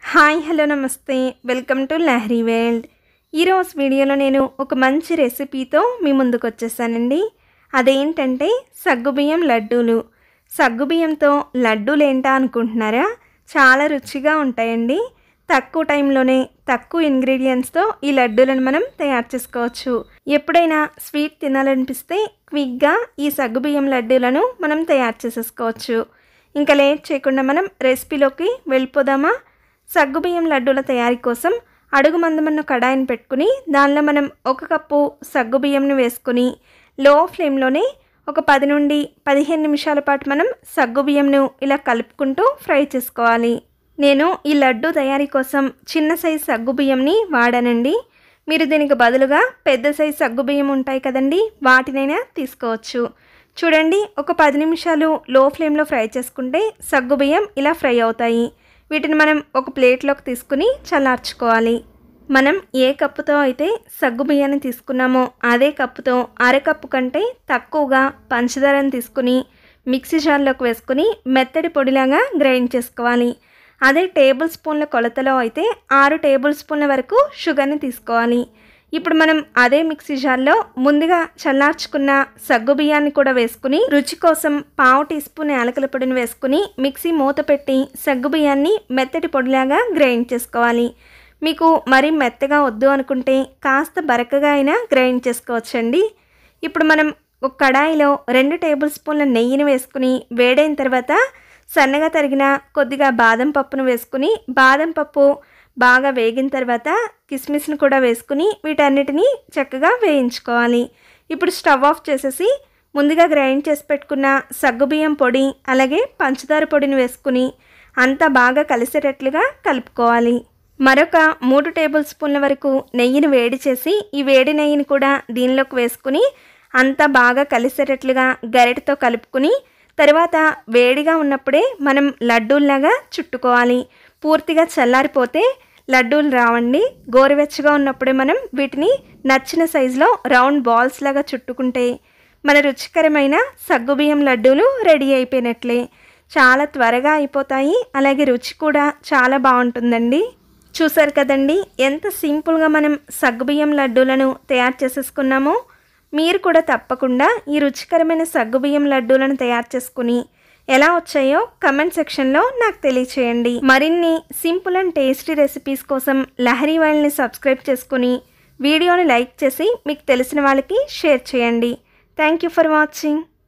hi hello నమస్తే welcome to Lahari world ఈరోజు వీడియోలో నేను ఒక మంచి రెసిపీతో మీ ముందుకు వచ్చేసానండి అదేంటంటే సగ్గుబియ్యం లడ్డూలు సగ్గుబియ్యంతో లడ్డూలు ఏంటా అనుకుంటున్నారా చాలా రుచిగా ఉంటాయండి తక్కువ టైంలోనే తక్కువ ఇంగ్రీడియంట్స్తో ఈ లడ్డూలను మనం తయారు చేసుకోవచ్చు ఎప్పుడైనా స్వీట్ తినాలనిపిస్తే క్విక్గా ఈ సగ్గుబియ్యం లడ్డూలను మనం తయారు చేసేసుకోవచ్చు ఇంకా లేట్ చేయకుండా మనం రెసిపీలోకి వెళ్ళిపోదామా సగ్గుబియ్యం లడ్డూల తయారీ కోసం అడుగు మందమన్న కడాయిని పెట్టుకుని దానిలో మనం ఒక కప్పు సగ్గుబియ్యంని వేసుకుని లో ఫ్లేమ్లోనే ఒక పది నుండి పదిహేను నిమిషాల పాటు మనం సగ్గుబియ్యంను ఇలా కలుపుకుంటూ ఫ్రై చేసుకోవాలి నేను ఈ లడ్డు తయారీ కోసం చిన్న సైజ్ సగ్గుబియ్యంని వాడానండి మీరు దీనికి బదులుగా పెద్ద సైజ్ సగ్గుబియ్యం ఉంటాయి కదండి వాటినైనా తీసుకోవచ్చు చూడండి ఒక పది నిమిషాలు లో ఫ్లేమ్లో ఫ్రై చేసుకుంటే సగ్గుబియ్యం ఇలా ఫ్రై అవుతాయి వీటిని మనం ఒక ప్లేట్లోకి తీసుకుని చల్లార్చుకోవాలి మనం ఏ కప్పుతో అయితే సగ్గు బియ్యాన్ని తీసుకున్నామో అదే కప్పుతో అరకప్పు కంటే తక్కువగా పంచదారని తీసుకుని మిక్సీ జార్లోకి వేసుకుని మెత్తడి పొడిలాగా గ్రైండ్ చేసుకోవాలి అదే టేబుల్ స్పూన్ల కొలతలో అయితే ఆరు టేబుల్ స్పూన్ల వరకు షుగర్ని తీసుకోవాలి ఇప్పుడు మనం అదే మిక్సీ జార్లో ముందుగా చల్లార్చుకున్న సగ్గు బియ్యాన్ని కూడా వేసుకుని రుచి కోసం పావు టీ స్పూన్ యాలకుల పొడిని వేసుకుని మిక్సీ మూత పెట్టి సగ్గు బియ్యాన్ని మెత్తటి పొడిలాగా గ్రైండ్ చేసుకోవాలి మీకు మరీ మెత్తగా వద్దు అనుకుంటే కాస్త బరకగా అయినా గ్రైండ్ చేసుకోవచ్చండి ఇప్పుడు మనం ఒక కడాయిలో రెండు టేబుల్ స్పూన్ల నెయ్యిని వేసుకుని వేడైన తర్వాత సన్నగా తరిగిన కొద్దిగా బాదం పప్పును వేసుకుని బాదం పప్పు బాగా వేగిన తర్వాత కిస్మిస్ని కూడా వేసుకుని వీటన్నిటిని చక్కగా వేయించుకోవాలి ఇప్పుడు స్టవ్ ఆఫ్ చేసేసి ముందుగా గ్రైండ్ చేసి పెట్టుకున్న సగ్గుబియ్యం పొడి అలాగే పంచదార పొడిని వేసుకుని అంతా బాగా కలిసేటట్లుగా కలుపుకోవాలి మరొక మూడు టేబుల్ స్పూన్ల వరకు నెయ్యిని వేడి చేసి ఈ వేడి నెయ్యిని కూడా దీనిలోకి వేసుకుని అంతా బాగా కలిసేటట్లుగా గరిటతో కలుపుకుని తర్వాత వేడిగా ఉన్నప్పుడే మనం లడ్డూల్లాగా చుట్టుకోవాలి పూర్తిగా చల్లారిపోతే లడ్డూలు రావండి గోరువెచ్చగా ఉన్నప్పుడే మనం వీటిని నచ్చిన సైజులో రౌండ్ బాల్స్ లాగా చుట్టుకుంటే మన రుచికరమైన సగ్గుబియ్యం లడ్డూలు రెడీ అయిపోయినట్లే చాలా త్వరగా అయిపోతాయి అలాగే రుచి కూడా చాలా బాగుంటుందండి చూసారు కదండి ఎంత సింపుల్గా మనం సగ్గుబియ్యం లడ్డూలను తయారు చేసేసుకున్నామో మీరు కూడా తప్పకుండా ఈ రుచికరమైన సగ్గుబియ్యం లడ్డూలను తయారు చేసుకుని ఎలా వచ్చాయో కమెంట్ సెక్షన్లో నాకు తెలియచేయండి మరిన్ని సింపుల్ అండ్ టేస్టీ రెసిపీస్ కోసం లహరీ వాళ్ళని సబ్స్క్రైబ్ చేసుకుని వీడియోని లైక్ చేసి మీకు తెలిసిన వాళ్ళకి షేర్ చేయండి థ్యాంక్ యూ ఫర్ వాచింగ్